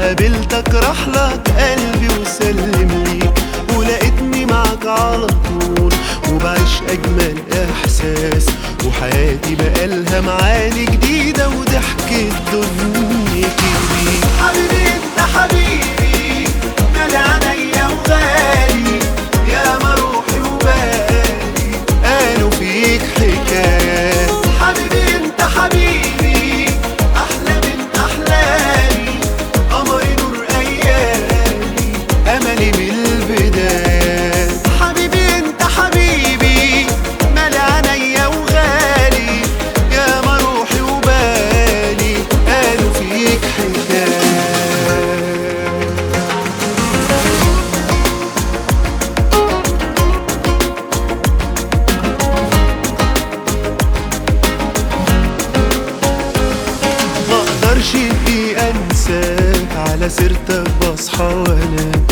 قابلتك راح لك قلبي وسلم ليك ولقيتني معك على طول وبعيش اجمل احساس وحياتي بقالها معاني جديده وضحكة دنيتي بيك حبيبي انت حبيبي غالي عليا وغالي يا ما روحي وبالي قالوا فيك حكايات حبيبي انت حبيبي احلى من احلامي قمري نور ايامي املي من البدايات حبيبي انت حبيبي مال عينيا وغالي يا ما روحي وبالي قالوا فيك حكايات ما اقدرش اني انساك على سيرتك بصحى وانام